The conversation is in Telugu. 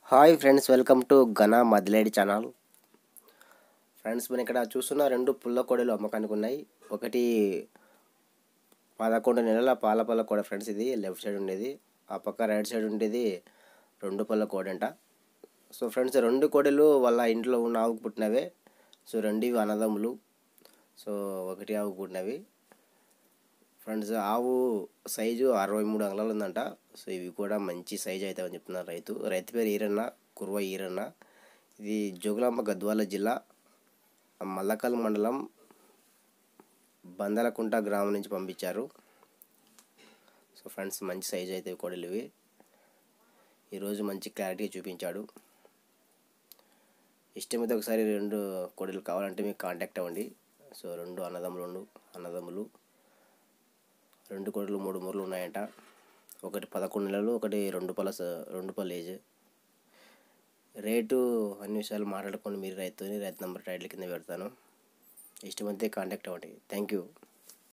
హాయ్ ఫ్రెండ్స్ వెల్కమ్ టు ఘన మదిలేడి ఛానల్ ఫ్రెండ్స్ మనం ఇక్కడ చూస్తున్న రెండు పుల్ల కోడలు అమ్మకానికి ఉన్నాయి ఒకటి పదకొండు నెలల పాల పల్ల కోడ ఫ్రెండ్స్ ఇది లెఫ్ట్ సైడ్ ఉండేది ఆ పక్క రైట్ సైడ్ ఉండేది రెండు పళ్ళ కోడంట సో ఫ్రెండ్స్ రెండు కోడలు వాళ్ళ ఇంట్లో ఉన్న ఆవుకు పుట్టినవే సో రెండు ఇవి అన్నదమ్ములు సో ఒకటి ఆవుకు పుట్టినవి ఫ్రెండ్స్ ఆవు సైజు అరవై మూడు అంగళాలు ఉందంట సో ఇవి కూడా మంచి సైజు అవుతాయని చెప్తున్నారు రైతు రైతు పేరు ఈరన్న కుర్వ ఈరన్న ఇది జోగులాంబ గద్వాల జిల్లా మల్లకల్ మండలం బందలకుంట గ్రామం నుంచి పంపించారు సో ఫ్రెండ్స్ మంచి సైజు అయితే కోడలు ఇవి ఈరోజు మంచి క్లారిటీ చూపించాడు ఇష్టమైతే ఒకసారి రెండు కోడలు కావాలంటే మీకు కాంటాక్ట్ అవ్వండి సో రెండు అన్నదమ్ములు అన్నదమ్ములు రెండు కోడలు మూడు మూరలు ఉన్నాయంట ఒకటి పదకొండు నెలలు ఒకటి రెండు పళ్ళ రెండు పళ్ళ ఏజ్ రేటు అన్ని విషయాలు మాట్లాడుకొని మీరు రైతుని రైతు నెంబర్ టైటిల్ కింద పెడతాను ఇష్టమైతే కాంటాక్ట్ అవ్వండి థ్యాంక్ యూ